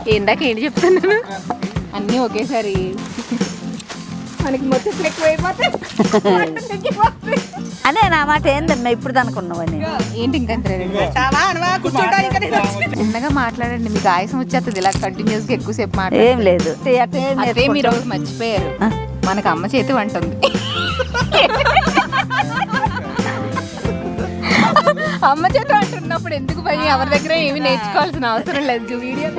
ఇందాక ఏంటి చెప్తున్నాను అన్నీ ఒకేసారి మనకి మొత్తం ఎక్కువైపోతే అనే నా మాట ఏందమ్మా ఇప్పుడు అనుకున్నావని ఏంటి ఇంకా అంత రెడీ చిన్నగా మాట్లాడండి మీకు ఆయాసం వచ్చేస్తుంది ఇలా కంటిన్యూస్ గా ఎక్కువసేపు ఏం మాట్లాడి లేదు అట్టే అదే మీరు ఒకటి మర్చిపోయారు ఆ. మనకు అమ్మ చేతి వంట ఉంది అమ్మ చేతి వంట ఉన్నప్పుడు ఎందుకు భయం ఎవరి దగ్గర ఏమి నేర్చుకోవాల్సిన అవసరం లేదు వీడియో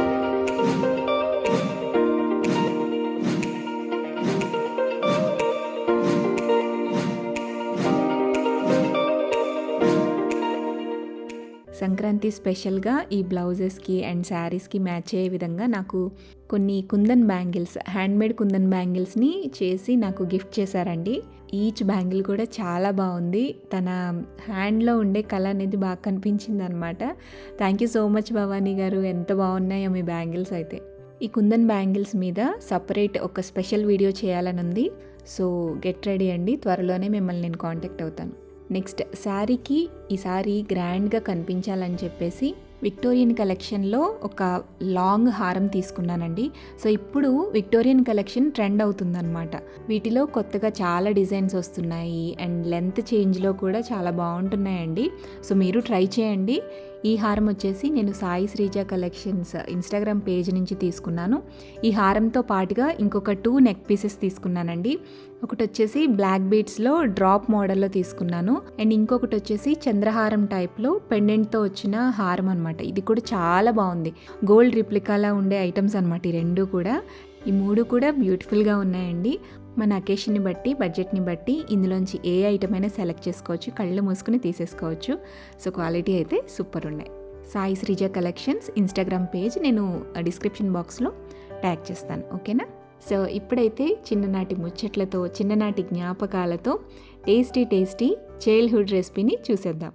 సంక్రాంతి స్పెషల్గా ఈ బ్లౌజెస్కి అండ్ శారీస్కి మ్యాచ్ అయ్యే విధంగా నాకు కొన్ని కుందన్ బ్యాంగిల్స్ హ్యాండ్మేడ్ కుందన్ బ్యాంగిల్స్ని చేసి నాకు గిఫ్ట్ చేశారండి ఈచ్ బ్యాంగిల్ కూడా చాలా బాగుంది తన హ్యాండ్లో ఉండే కళ అనేది బాగా కనిపించింది అనమాట thank you so much Bhavani గారు ఎంత బాగున్నాయో మీ బ్యాంగిల్స్ అయితే ఈ కుందన్ బ్యాంగిల్స్ మీద సపరేట్ ఒక స్పెషల్ వీడియో చేయాలని ఉంది సో గెట్ రెడీ అండి త్వరలోనే మిమ్మల్ని నేను కాంటాక్ట్ అవుతాను నెక్స్ట్ శారీకి ఈ శారీ గ్రాండ్గా కనిపించాలని చెప్పేసి విక్టోరియన్ కలెక్షన్లో ఒక లాంగ్ హారం తీసుకున్నానండి సో ఇప్పుడు విక్టోరియన్ కలెక్షన్ ట్రెండ్ అవుతుందన్నమాట వీటిలో కొత్తగా చాలా డిజైన్స్ వస్తున్నాయి అండ్ లెంత్ చేంజ్లో కూడా చాలా బాగుంటున్నాయండి సో మీరు ట్రై చేయండి ఈ హారం వచ్చేసి నేను Sai Srija collections Instagram page నుంచి తీసుకున్నాను ఈ హారంతో పాటుగా ఇంకొక టూ నెక్ పీసెస్ తీసుకున్నానండి ఒకటి వచ్చేసి బ్లాక్ బీడ్స్లో డ్రాప్ మోడల్లో తీసుకున్నాను అండ్ ఇంకొకటి వచ్చేసి చంద్రహారం టైప్లో పెండెంట్తో వచ్చిన హారం అనమాట ఇది కూడా చాలా బాగుంది గోల్డ్ రిప్లికాలా ఉండే ఐటమ్స్ అనమాట ఈ రెండు కూడా ఈ మూడు కూడా బ్యూటిఫుల్గా ఉన్నాయండి మన అకేషన్ని బట్టి బడ్జెట్ని బట్టి ఇందులోంచి ఏ ఐటమ్ అయినా సెలెక్ట్ చేసుకోవచ్చు కళ్ళు మూసుకుని తీసేసుకోవచ్చు సో క్వాలిటీ అయితే సూపర్ ఉన్నాయి Sai Srija collections Instagram page నేను డిస్క్రిప్షన్ బాక్స్లో ట్యాగ్ చేస్తాను ఓకేనా సో ఇప్పుడైతే చిన్ననాటి ముచ్చట్లతో చిన్ననాటి జ్ఞాపకాలతో టేస్టీ టేస్టీ చైల్డ్హుడ్ రెసిపీని చూసేద్దాం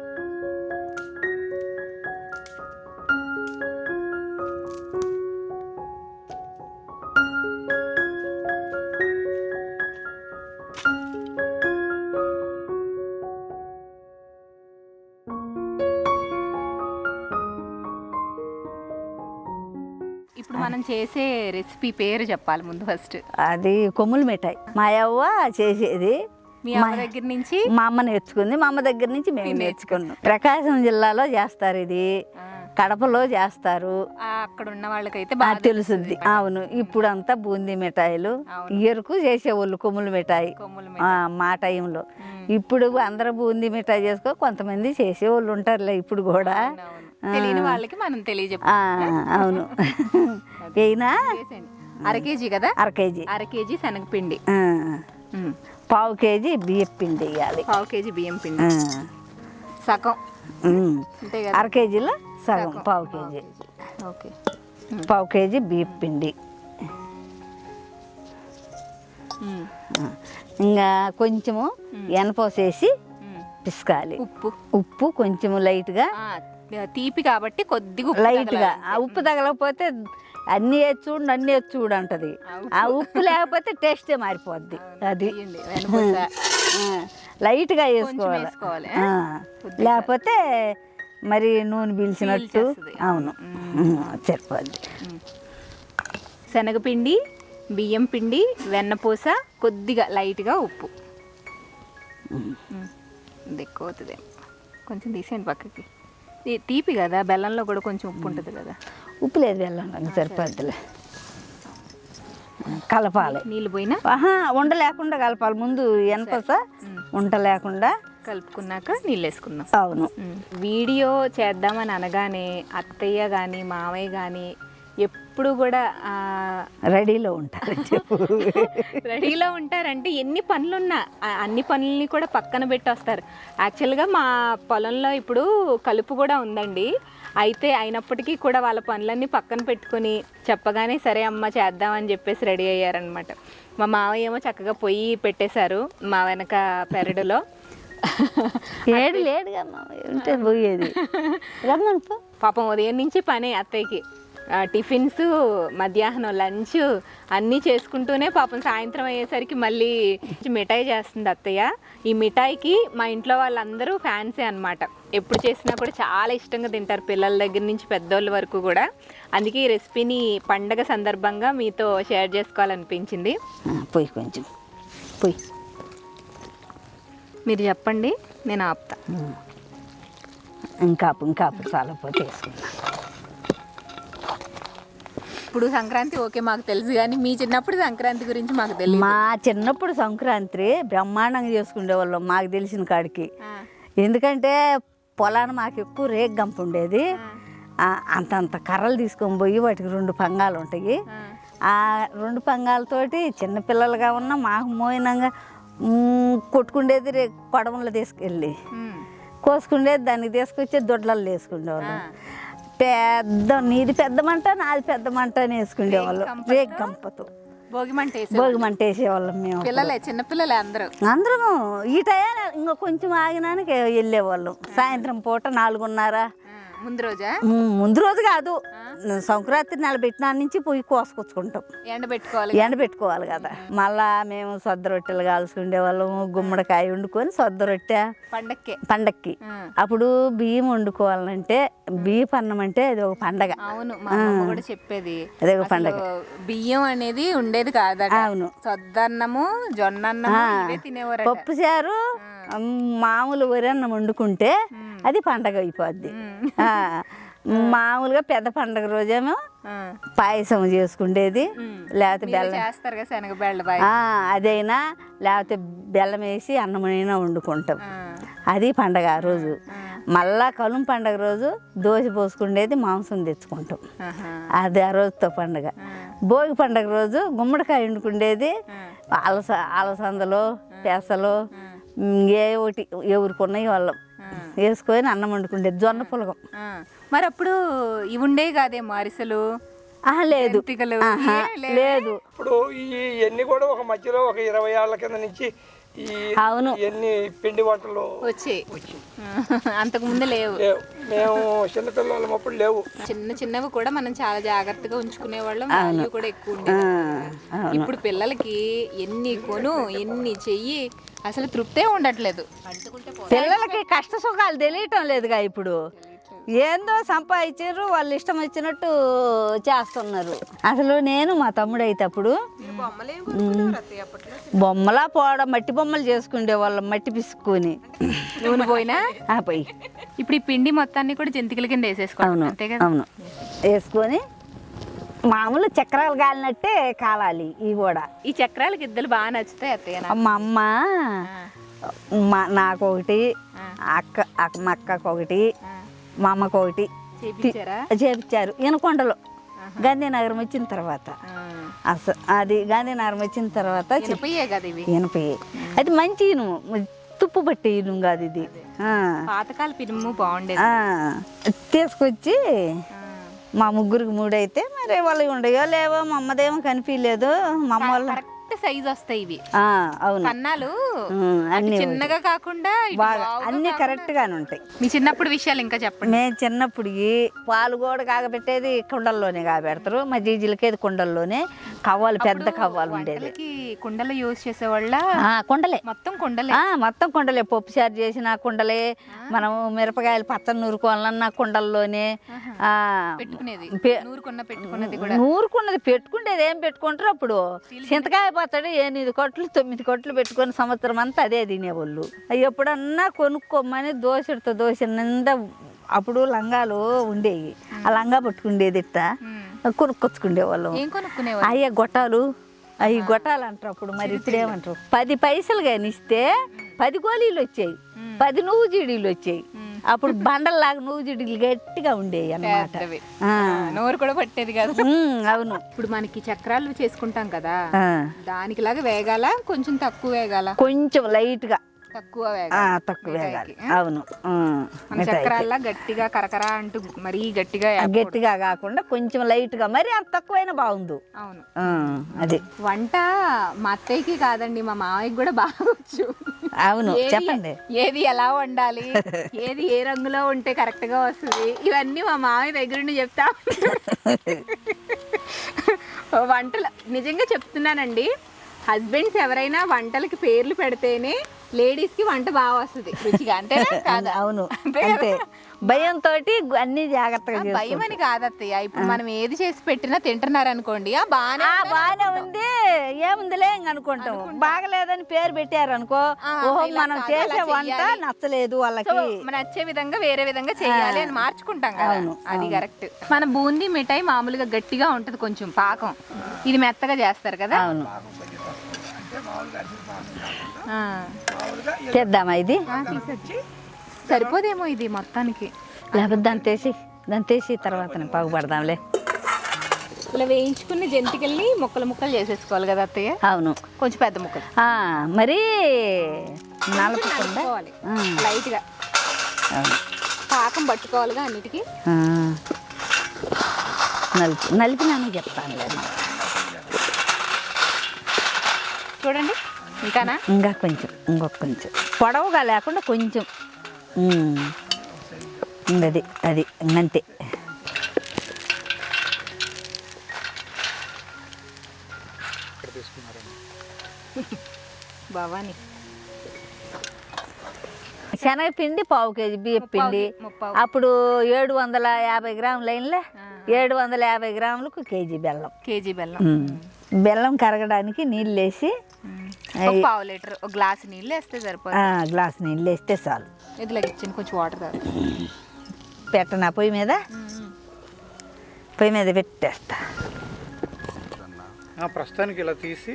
ఇప్పుడు మనం చేసే రెసిపీ పేరు చెప్పాలి ముందు ఫస్ట్ అది కొమ్ములు మిఠాయి మా అవ్వ చేసేది మీ అమ్మ దగ్గర నుంచి మా అమ్మ నేర్చుకుంది మా అమ్మ దగ్గర నుంచి మేము నేర్చుకున్నాం ప్రకాశం జిల్లాలో చేస్తారు ఇది ఆ, కడపలో చేస్తారు ఆ, అక్కడ ఉన్న వాళ్ళకైతే ఆ, బాగా తెలుసుద్ది అవును ఇప్పుడు అంతా బూందీ మిఠాయిలు అవును. ఇయరకు చేసేవాళ్ళు కొమ్ములు మిఠాయి కొమ్ములు ఆ, మా టైంలో ఉమ్. ఇప్పుడు అందరూ బూందీ మిఠాయి చేసుకో కొంతమంది చేసేవాళ్ళు ఉంటారులే ఇప్పుడు కూడా అవునవును. తెలియని వాళ్ళకి మనం తెలియజెప్పాలి ఆ, అవును అయినా చేసేయండి. అర కేజీ కదా అర కేజీ అర కేజీ శనగపిండి ఆ, ఉమ్. పావు కేజీ బియ్యం పిండి వేయాలి పావు కేజీ బియ్యం పిండి ఆ, సగం ఉమ్. అంతే కదా అర కేజీలో సగం సగం. పావు కేజీ ఓకే పావు కేజీ బియ్యం పిండి ఉమ్. ఆ, ఇంకా కొంచెము ఎనపోసేసి ఉమ్. పిసకాలి ఉప్పు ఉప్పు కొంచెము లైట్గా ఆ, తీపి కాబట్టి కొద్దిగా ఉప్పు లైట్గా తగలాలి. ఆ ఉప్పు తగలకపోతే అన్ని వేసి చూడు అన్ని వేసి చూడు అంటది ఆ ఉప్పు. ఆ ఉప్పు లేకపోతే టేస్టే మారిపోద్ది అది వేయండి. వెనపూస ఆ, లైట్గా కొంచెం వేసుకోవాలి వేసుకోవాలి ఆ, కొద్దిగా. లేకపోతే మరి నూనె పీల్చినట్టు పీల్చేస్తది. అవును ఉమ్, సరిపోద్ది ఉమ్. శనగపిండి బియ్యం పిండి వెన్నపూస కొద్దిగా లైట్గా ఉప్పు ఉమ్. ఇది ఎక్కువ అవుతుంది కొంచెం తీసేయండి పక్కకి ఇది తీపి కదా బెల్లంలో కూడా కొంచెం ఉప్పు ఉంటుంది కదా ఉప్పు లేదు వెళ్ళండి సరిపోద్దిలే కలపాలి నీళ్ళు పోయినా ఆహా ఉండ లేకుండా కలపాలి ముందు ఎనపస ఉంట లేకుండా కలుపుకున్నాక నీళ్ళు వేసుకుందాం అవును ఉమ్. వీడియో చేద్దామని అనగానే అత్తయ్య కానీ మామయ్య కానీ ఎప్పుడు కూడా ఆ, రెడీలో ఉంటారు చెప్పు రెడీలో ఉంటారంటే ఎన్ని పనులున్నా ఆ అన్ని పనుల్ని కూడా పక్కన పెట్టి వస్తారు యాక్చువల్గా మా పొలంలో ఇప్పుడు కలుపు కూడా ఉందండి అయితే అయినప్పటికీ కూడా వాళ్ళ పనులన్నీ పక్కన పెట్టుకొని చెప్పగానే సరే అమ్మ చేద్దామని చెప్పేసి రెడీ అయ్యారనమాట మా మావయ్య ఏమో చక్కగా పొయ్యి పెట్టేశారు మా వెనక పెరడులో ఏడు లేడుగా మా ఉంటే పోయేది రమ్మను పో పాపం ఉదయం నుంచి పనే అత్తయ్యకి ఆ, టిఫిన్స్ మధ్యాహ్నం లంచ్ అన్నీ చేసుకుంటూనే పాపం సాయంత్రం అయ్యేసరికి మళ్ళీ మిఠాయి చేస్తుంది అత్తయ్య ఈ మిఠాయికి మా ఇంట్లో వాళ్ళందరూ ఫ్యాన్సే అనమాట ఎప్పుడు చేసినా కూడా చాలా ఇష్టంగా తింటారు పిల్లల దగ్గర నుంచి పెద్దోళ్ళ వరకు కూడా అందుకే ఈ రెసిపీని పండగ సందర్భంగా మీతో షేర్ చేసుకోవాలనిపించింది ఆ, పొయ్యి కొంచెం పొయ్యి మీరు చెప్పండి నేను ఆపుతా ఇంకా ఇంకా చాలా పోతే వేసుకున్నా ఇప్పుడు సంక్రాంతి ఓకే మాకు తెలుసు కానీ మీ చిన్నప్పుడు సంక్రాంతి గురించి మాకు తెలియదు మా చిన్నప్పుడు సంక్రాంతి బ్రహ్మాండంగా చేసుకునేవాళ్ళం మాకు తెలిసిన కాడికి ఎందుకంటే పొలాన మాకు ఎక్కువ రేగ్ గంప ఉండేది ఆ, అంతంత కర్రలు తీసుకొని పోయి వాటికి రెండు పంగాలు ఉంటాయి ఆ రెండు పంగాలతోటి చిన్నపిల్లలుగా ఉన్న మాకు మోయినంగా మ్, కొట్టుకుండేది రే కొడవలో తీసుకెళ్ళి కోసుకుండేది దానికి తీసుకొచ్చి దొడ్లలో వేసుకునేవాళ్ళం పెద్ద నీది పెద్ద మంట నాది పెద్ద మంట అని వేసుకునేవాళ్ళం రేగ్ గంపతో భోగి మంట వేసే భోగి మంట వేసేవాళ్ళం మేము పిల్లలే చిన్నపిల్లలే అందరూ అందరము ఈ టైం ఇంకా కొంచెం ఆగినానికి వెళ్ళేవాళ్ళం సాయంత్రం పూట నాలుగున్నర ముందు రోజా ఉమ్, ముందు రోజు కాదు సంక్రాంతి నెల పెట్టిన నుంచి పోయి కోసుకొచ్చుకుంటాం ఎండ పెట్టుకోవాలి ఎండ పెట్టుకోవాలి కదా మళ్ళా మేము సొద్ద రొట్టెలు కాల్చుకునే వాళ్ళము గుమ్మడికాయ వండుకొని సొద్ద రొట్టె పండక్కే పండక్కి అప్పుడు బియ్యం వండుకోవాలంటే బియ్యం అన్నం అంటే అది ఒక పండగ అవును మా అమ్మ కూడా చెప్పేది అదే ఒక అసలు పండగ బియ్యం అనేది ఉండేది కాదట అవును సొద్దన్నము జొన్న అన్నము ఇవే తినేవారట పప్పు చారు మామూలు వరన్నం వండుకుంటే అది పండగ అయిపోద్ది ఆ, మామూలుగా పెద్ద పండగ రోజేమో ఆ. పాయసం చేసుకుండేది లేకపోతే మీరు బెల్లం చేస్తారు కదా శనగబెళ్ళ బాయ్ ఆ, అదైనా లేకపోతే బెల్లం వేసి అన్నమైనా వండుకుంటాం అది పండగ ఆ రోజు మళ్ళా కలుం పండగ రోజు దోశ పోసుకుండేది మాంసం తెచ్చుకుంటాం అది ఆ రోజుతో పండగ భోగి పండగ రోజు గుమ్మడికాయ వండుకుండేది అలస అలసందలు పెసలు ఏ ఒకటి ఎవరికి ఉన్నాయి వాళ్ళం వేసుకొని అన్నం వండుకుండేది జొన్న పులగం మరి అప్పుడు ఇవి ఉండే కాదేమో అరిసెలు ఆహా, లేదు జంతికలు ఆహా, ఏ లేవే? లేదు ఇప్పుడు ఈ ఎన్ని కూడా ఒక మధ్యలో ఒక ఇరవై ఏళ్ల కింద నుంచి ఈ అవును ఎన్ని పిండి వంటలు వచ్చాయి అంతకు ముందు లేవు లేవు మేము చిన్నపిల్లలం అప్పుడు లేవు చిన్న చిన్నవి కూడా మనం చాలా జాగ్రత్తగా ఉంచుకునే వాళ్ళం వాల్యూ కూడా ఎక్కువ ఉండేది ఆ, అవును ఇప్పుడు పిల్లలకి ఎన్ని కొను ఎన్ని చెయ్యి అసలు తృప్తే ఉండట్లేదు పిల్లలకి కష్ట సుఖాలు తెలియటం లేదుగా ఇప్పుడు ఏందో సంపాదించారు వాళ్ళు ఇష్టం వచ్చినట్టు చేస్తున్నారు అసలు నేను మా తమ్ముడు అయితే అప్పుడు బొమ్మలా పోవడం మట్టి బొమ్మలు చేసుకుండే వాళ్ళం మట్టి పిసుక్కుని నూనె పోయినా ఆ పోయి ఇప్పుడు ఈ పిండి మొత్తాన్ని కూడా జంతికల కింద వేసేసుకోవడం అవును అంతే కదా అవును వేసుకొని మామూలు చక్రాలు కాలినట్టే కాలాలి ఇవి కూడా ఈ చక్రాలకి ఇద్దరు బాగా నచ్చుతాయి అత్తయ్య నాకు. మా అమ్మ మా నాకు ఒకటి అక్క అక్క మా అక్కకు ఒకటి మా అమ్మకు ఒకటి చేపించారా చేపించారు ఈనకొండలో గాంధీనగరం వచ్చిన తర్వాత ఆ. అస అది గాంధీనగరం వచ్చిన తర్వాత చి- ఇనపయ్యే కదా ఇవి ఇనుప అది మంచి ఇనుము మ- తుప్పు పట్టే ఇనుము కాదు ఇది ఆ. పాతకాల పినుము బాగుండేది ఆ. తీసుకొచ్చి ఆ. మా ముగ్గురికి మూడైతే మరి వాళ్ళు ఉండయో లేవో మా అమ్మదేమో కనిపించలేదు మా అమ్మ వాళ్ళు కరెక్ట్ సైజ్ వస్తాయి ఇవి ఆ, అవును కన్నాలు ఉమ్, అటు అన్నీ చిన్నగా కాకుండా ఇటు బాగా లావుగా అన్ని కాకుండా- కరెక్ట్ గానే ఉంటాయి మీ చిన్నప్పుడు విషయాలు ఇంకా చెప్పండి మేము చిన్నప్పుడు పాలు కూడా కాగబెట్టేది కుండల్లోనే కాగబెడతారు మా జీజీలకేది కుండల్లోనే కవ్వాలు పెద్ద కవ్వాలు ఉండేది వంటలకి కుండలు యూజ్ చేసేవాళ్ళ ఆ, కుండలే మొత్తం కుండలే ఆ, మొత్తం కుండలే పప్పు చారు చేసిన కుండలే మనం మిరపకాయలు పచ్చని నూరుకోవాలన్నా కుండల్లోనే ఆ, పెట్టుకునేది పే- నూరుకున్న పెట్టుకున్నది కూడా నూరుకున్నది పెట్టుకుంటేది ఏం పెట్టుకుంటారు అప్పుడు చింతకాయ పచ్చడి ఎనిమిది కొట్లు తొమ్మిది కొట్లు పెట్టుకొని సంవత్సరం అంతా అదే తినేవాళ్ళు అవి ఎప్పుడన్నా కొనుక్కోమని దోశడితో దోశ నిండా అప్పుడు లంగాలు ఉండేవి ఆ లంగా పట్టుకుండేది ఇట్ట ఉమ్. కొనుక్కొచ్చుకునే వాళ్ళం ఏం కొనుక్కునేవాళ్ళు అయ్యే గొట్టాలు అవి గొట్టాలు అంటారు అప్పుడు మరి ఇప్పుడు ఏమంటారు పది పైసలు కానీ ఇస్తే పది గోళీలు వచ్చాయి పది నువ్వు జీడీలు వచ్చాయి అప్పుడు బండల్లాగా నువ్వు జీడీలు గట్టిగా ఉండేవి అన్నమాట పెద్దవి ఆ. నోరు కూడా పట్టేది కాదు ఉమ్, అవును ఇప్పుడు మనకి చక్రాలు చేసుకుంటాం కదా ఆ. దానికి లాగా వేగాల కొంచెం తక్కువ వేగాల కొంచెం లైట్గా తక్కువ ఆ, వేగాల తక్కువ వేగాలి మిఠాయికి. అవును ఆ, మన మిఠాయికి. చక్రాల్లా గట్టిగా కరకర అంటూ మరీ గట్టిగా వేయకూడదు. గట్టిగా కాకుండా కొంచెం లైట్గా మరి అంత తక్కువైనా బాగుంది అవును ఆ, అది వంట మా అత్తయ్యకి కాదండి మా మామయ్యకి కూడా బాగా వచ్చు అవును ఏది- చెప్పండి ఏది ఎలా వండాలి ఏది ఏ రంగులో ఉంటే కరెక్ట్ గా వస్తుంది ఇవన్నీ మా మామయ్య దగ్గర నుండి చెప్తా వంటలు నిజంగా చెప్తున్నానండి హస్బెండ్స్ ఎవరైనా వంటలకి పేర్లు పెడితేనే లేడీస్ కి వంట బాగా వస్తుంది రుచిగా అంతేనా కాదా అవును అంతే భయంతో అన్ని జాగ్రత్తగా ఆ, చేసుకో భయం అని కాదు అత్తయ్య ఇప్పుడు మనం ఏది చేసి పెట్టినా తింటున్నారు అనుకోండి ఆ బాగానే ఆ బాగానే ఉంది ఏముందిలే ఇంక అనుకుంటాం బాగలేదని పేరు పెట్టారు అనుకో ఆ, ఓహో ఇలా మనం కాదు, చేసే అలా వంట చెయ్యాలి. నచ్చలేదు సో వాళ్ళకి మన నచ్చే విధంగా వేరే విధంగా చేయాలి అని మార్చుకుంటాం కదా అవును, అది కరెక్ట్ మన బూందీ మిఠాయి మామూలుగా గట్టిగా ఉంటది కొంచెం పాకం ఇది మెత్తగా చేస్తారు కదా అవును ఆ. చేద్దామా ఇది ఆ, తీసొచ్చి సరిపోదేమో ఇది మొత్తానికి లేకపోతే దాన్ని తీసి దాన్ని తీసి తర్వాత పగుపడదాంలే ఇలా వేయించుకున్న జంతికల్ని ముక్కలు ముక్కలు చేసేసుకోవాలి కదా అత్తయ్య అవును కొంచెం పెద్ద ముక్కలు ఆ, మరీ నలపకుండా నలుపుకోవాలి ఆ, లైట్ గా అవును. పాకం పట్టుకోవాలిగా అన్నిటికీ ఆ. నలుపు నలిపినాను చెప్తాను లేదు చూడండి ఇంకానా ఇంకా కొంచెం ఇంకొక కొంచెం పొడవుగా లేకుండా కొంచెం ఉమ్. అది అది అంతే భవాని శనగపిండి పావు కేజీ బియ్యం పిండి ముప్పావు అప్పుడు ఏడు వందల యాభై గ్రాములు అయినలే ఏడు వందల యాభై గ్రాములకు కేజీ బెల్లం కేజీ బెల్లం ఉమ్. బెల్లం కరగడానికి నీళ్ళు వేసి ఒక పావు లీటర్ ఒక గ్లాస్ నీళ్ళు వేస్తే సరిపోతుంది ఆ, గ్లాస్ నీళ్ళు వేస్తే చాలు ఇది ఇచ్చాను కొంచెం వాటర్ తాగు పెట్టనా పొయ్యి మీద పొయ్యి మీద పెట్టేస్తా ఆ, ప్రస్తుతానికి ఇలా తీసి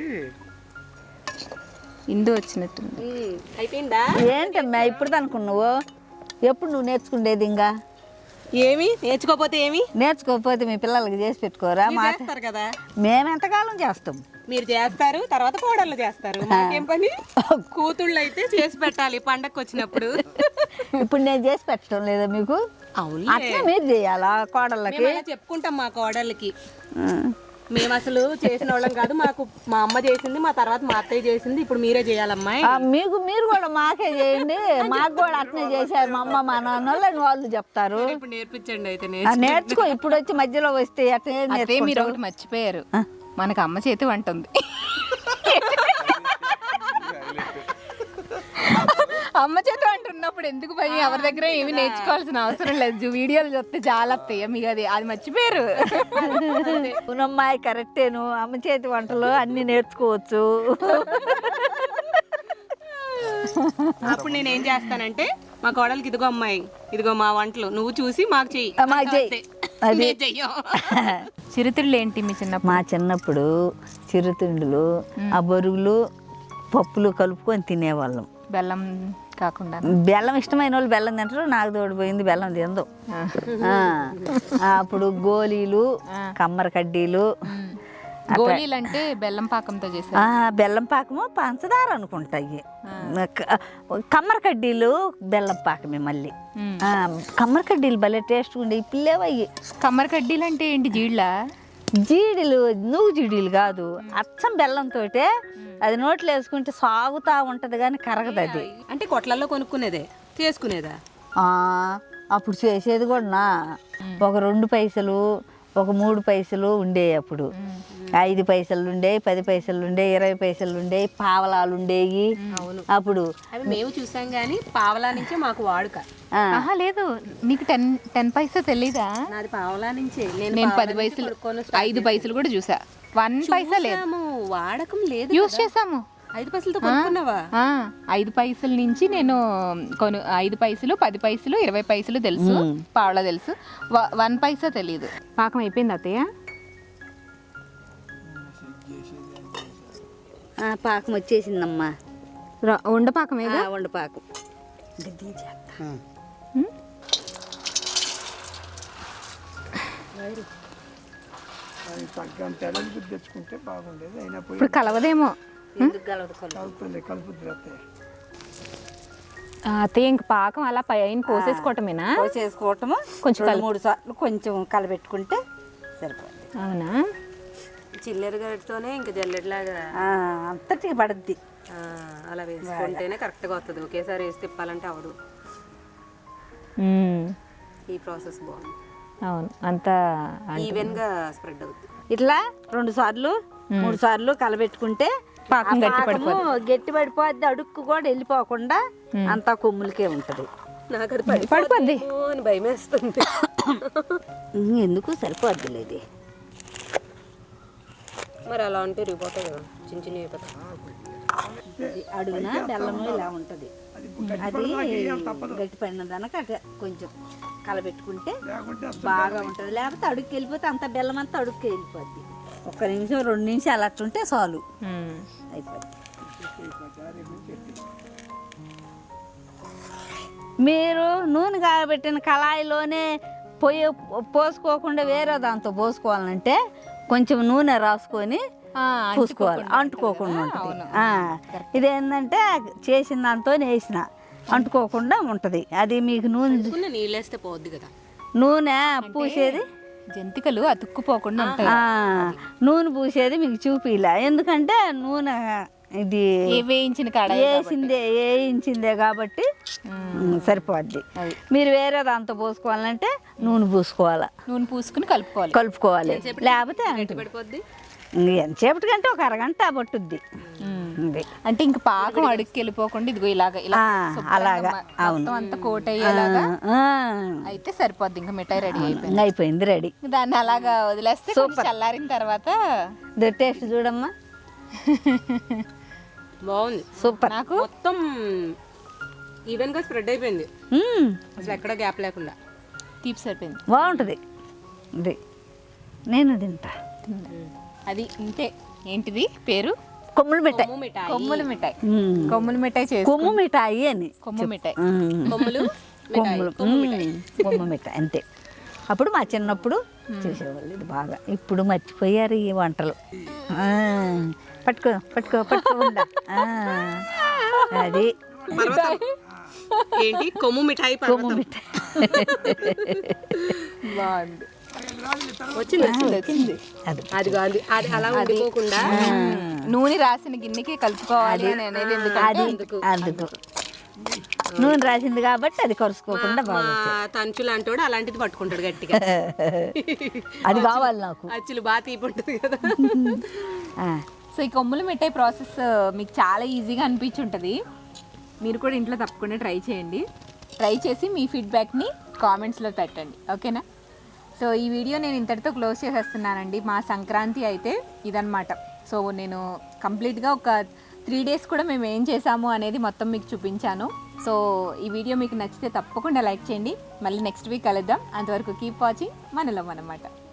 ఇందు వచ్చినట్టుంది అయిపోయిందా ఏంటమ్మా ఇప్పుడు అనుకున్నావు ఎప్పుడు నువ్వు నేర్చుకుండేది ఇంకా ఏమి నేర్చుకోపోతే ఏమి నేర్చుకోకపోతే మీ పిల్లలకి చేసి పెట్టుకోరా మా చేస్తారు కదా మేము ఎంతకాలం చేస్తాం మీరు చేస్తారు తర్వాత కోడళ్ళు చేస్తారు మాకేం పని కూతుళ్ళు అయితే చేసి పెట్టాలి పండగకి వచ్చినప్పుడు ఇప్పుడు నేను చేసి పెట్టడం లేదా మీకు అవును అట్లా మీరు చేయాలా కోడళ్ళకి మేము అలా చెప్పుకుంటాం మా కోడళ్ళకి ఆ. మేము అసలు చేసిన వాళ్ళం కాదు మాకు మా అమ్మ చేసింది మా తర్వాత మా అత్తయ్య చేసింది ఇప్పుడు మీరే చేయాలమ్మాయి ఆ, మీకు మీరు కూడా మాకే చేయండి మాకు కూడా అట్నే చేశారు మా అమ్మ మా నాన్న వాళ్ళని వాళ్ళు చెప్తారు ఇప్పుడు నేర్పించండి అయితే ఆ, నేర్చుకో ఇప్పుడు వచ్చి మధ్యలో వస్తే అట్నే అదే మీరు నేర్చుకుంటావు ఒకటి మర్చిపోయారు మనకు అమ్మ చేతి వంట ఉంది అమ్మ చేతి వంట ఉన్నప్పుడు ఎందుకు పోయి ఎవరి దగ్గర ఏమి నేర్చుకోవాల్సిన అవసరం లేదు జు- వీడియోలు చూస్తే చాలా వస్తాయి మీకు అది అది మర్చిపోయారు పునమ్మాయి కరెక్టేను అమ్మ చేతి వంటలు అన్ని నేర్చుకోవచ్చు అప్పుడు నేను ఏం చేస్తానంటే మా కోడలికి ఇదిగో అమ్మాయి ఇదిగో మా వంటలు నువ్వు చూసి మాకు చెయ్యి ఆ, మాకు చెయ్యి. అది మేము చెయ్యం చిరుతిళ్ళు ఏంటి మీ చిన్నప్పుడు మా చిన్నప్పుడు చిరుతిండులు ఆ బొరుగులు పప్పులు కలుపుకొని తినేవాళ్ళం బెల్లం కాకుండా బెల్లం ఇష్టమైన వాళ్ళు బెల్లం తింటారు నాకు తోడిపోయింది బెల్లం తిందు ఆ, అప్పుడు గోళీలు కమ్మర కడ్డీలు గోళీలు అంటే బెల్లం పాకంతో చేశారు ఆ, బెల్లం పాకము పంచదార అనుకుంటాయి క- కమ్మర కడ్డీలు బెల్లం పాకమే మళ్ళీ మ్. ఆ, కమ్మర కడ్డీలు భలే టేస్ట్ ఉండే పిల్లేవయ్యి కమ్మరి కడ్డీలు అంటే ఏంటి జీళ్ళ జీడీలు నువ్వు జీడీలు కాదు అచ్చం బెల్లంతో అది నోట్లో వేసుకుంటే సాగుతా ఉంటది కానీ కరగదు అది అంటే కొట్లల్లో కొనుక్కునేదే చేసుకునేదా ఆ, అప్పుడు చేసేది కూడా ఒక రెండు పైసలు ఒక మూడు పైసలు ఉండేవి అప్పుడు ఐదు పైసలు ఉండేవి పది పైసలు ఉండేవి ఇరవై పైసలు ఉండేవి పావలాలు ఉండేవి అప్పుడు అవి మేము చూసాం కానీ పావలా నుంచే మాకు వాడుక ఆ, ఆహా లేదు నీకు టెన్ టెన్ పైసా తెలీదా నాది పావలా నుంచే నేను నేను పావలా పది నుంచి పైసలు కొనుక్కొని ఐదు పైసలు కూడా చూసా వన్ పైసా లేదు చూసాము, వాడకం లేదు యూస్ కదా. చేసాము ఐదు పైసలతో కొనుక్కున్నావా ఆ, ఐదు పైసల నుంచి నేను కొను ఐదు పైసలు పది పైసలు ఇరవై పైసలు తెలుసు పావలా తెలుసు వ- వన్ పైసా తెలియదు పాకం అయిపోయింది అత్తయ్య ఆ, పాకం వచ్చేసిందమ్మా ఉండ పాకమే ఆ, ఉండు పాకం ఇంకా దించేస్తా. అది తగ్గంత ఎడలు తెచ్చుకుంటే బాగుండేది అయినా పోయి ఇప్పుడు కలవదేమో ఎందుకు కలవదు కలవదు. కలుపుతుంది కలుపుతుంది అత్తయ్య ఆ, అత్తయ్య ఇంక పాకం అలా పైన పోసేసుకోవటమేనా పోసేసుకోవటము కొంచెం రెండు మూడు సార్లు కొంచెం కలబెట్టుకుంటే సరిపోతుంది అవునా చిల్లెర గరిటతోనే ఇంకా జల్లెడలాగా ఆ, అంతటికి పడుద్ది ఆ, అలా వేసుకుంటేనే కరెక్ట్గా వస్తుంది ఒకేసారి వేసి తిప్పాలంటే అవదు ఉమ్, ఈ ప్రాసెస్ బాగుంది అవును అంతా ఈవెన్గా స్ప్రెడ్ అవుతుంది ఇట్లా రెండు సార్లు మూడు సార్లు కలబెట్టుకుంటే పాకం గట్టి పాకము గట్టి పడిపోద్ది అడుక్కు కూడా వెళ్ళిపోకుండా అంతా కొమ్ములకే ఉంటది నాకు అది పడిపోద్ది. పడిపోద్దేమో అని భయం వేస్తుంది ఎందుకు సరిపోద్ది ఇది మరి అలా ఉంటే రిగిపోతాయి కదా చిన్న చిన్న అయిపోతాయి ఇది అడుగున బెల్లము ఇలా ఉంటది అది గట్టి పడిన దానికి అట్లా కొంచెం కలబెట్టుకుంటే బాగా ఉంటది లేకపోతే అడుగుకి వెళ్ళిపోతే అంత బెల్లం అంతా అడుగుకి వెళ్ళిపోద్ది ఒక్క నిమిషం రెండు నిమిషాలు అట్టుంటే చాలు అయిపోద్ది మీరు నూనె కాబెట్టిన కళాయిలోనే పొయ్యి పోసుకోకుండా వేరే దాంతో పోసుకోవాలంటే కొంచెం నూనె రాసుకొని పూసుకోవాలి అంటుకోకుండా ఉంటుంది ఆ, ఇదేంటంటే చేసిన దాంతో వేసిన అంటుకోకుండా ఉంటుంది అది మీకు నూనె కొన్ని నీళ్ళు వేస్తే పోద్ది కదా నూనె పూసేది జంతికలు అతుక్కుపోకుండా ఉంటాయి ఆ, నూనె పూసేది మీకు చూపిలా ఎందుకంటే నూనె ఇది ఏ వేయించిన కాడ వేసిందే వేయించిందే కాబట్టి ఉమ్, సరిపోద్ది మీరు వేరే దాంతో పోసుకోవాలంటే నూనె పూసుకోవాలా నూనె పూసుకుని కలుపుకోవాలి కలుపుకోవాలి లేకపోతే అంటు- పడిపోద్ది ఇంక ఎంతసేపటికంటే ఒక అరగంట పట్టుద్ది ఇది. అంటే ఇంక పాకం అడుగుకి వెళ్ళిపోకుండా ఇదిగో ఇలాగ ఇలా ఆ, శుభ్రంగా అలాగా, మ- అవును. మొత్తం అంతా కోట్ అయ్యేలాగా ఆ, అయితే సరిపోద్ది ఇంకా మిఠాయి రెడీ అయిపోయింది ఇంకా అయిపోయింది రెడీ దాన్ని అలాగా వదిలేస్తే కొంచెం చల్లారిన తర్వాత ఇది టేస్ట్ చూడమ్మా బాగుంది సూపర్ నాకు మొత్తం ఈవెన్ గా స్ప్రెడ్ అయిపోయింది మ్మ్. అసలు ఎక్కడ గ్యాప్ లేకుండా తీపి సరిపోయింది బాగుంటుంది ఇది నేను తింటా అది ఇంతే ఏంటిది పేరు కొమ్ములు మిఠాయి కొమ్ము మిఠాయి కొమ్ముల మిఠాయి మ్మ్. కొమ్ముల మిఠాయి చేసి కొమ్ము మిఠాయి అని కొమ్ము మిఠాయి మ్మ్. కొమ్ములు కొమ్ములు మ్మ్. కొమ్ము మిఠాయి అంతే అప్పుడు మా చిన్నప్పుడు చేసేవాళ్ళు ఇది బాగా ఇప్పుడు మర్చిపోయారు ఈ వంటలు ఆ, పట్టుకో పట్టుకో పట్టుకోకుండా ఆ, అది పర్వతం ఏంటి కొమ్ము మిఠాయి కొమ్ము పర్వతం మిఠాయి బాగుంది వచ్చింది వచ్చింది వచ్చింది అది అది కాదు అది అలా ఉండిపోకుండా నూనె రాసిన గిన్నెకి కలుపుకోవాలి అని అనేది ఎందుకంటే అది అందుకు నూనె రాసింది కాబట్టి అది కరుసుకోకుండా మా బాగా తంచు లాంటోడు అలాంటిది పట్టుకుంటాడు గట్టిగా అది కావాలి నాకు అచ్చులు బాగా తీపి ఉంటుంది కదా ఆ, సో ఈ కొమ్ముల మిఠాయి ప్రాసెస్ మీకు చాలా ఈజీగా అనిపించి ఉంటుంది మీరు కూడా ఇంట్లో తప్పకుండా ట్రై చేయండి ట్రై చేసి మీ ఫీడ్బ్యాక్ని కామెంట్స్లో పెట్టండి ఓకేనా సో ఈ వీడియో నేను ఇంతటితో క్లోజ్ చేసేస్తున్నానండి మా సంక్రాంతి అయితే ఇదన్నమాట సో నేను కంప్లీట్గా ఒక త్రీ డేస్ కూడా మేము ఏం చేసాము అనేది మొత్తం మీకు చూపించాను సో ఈ వీడియో మీకు నచ్చితే తప్పకుండా లైక్ చేయండి మళ్ళీ నెక్స్ట్ వీక్ కలుద్దాం అంతవరకు కీప్ వాచింగ్ మనలో మనమాట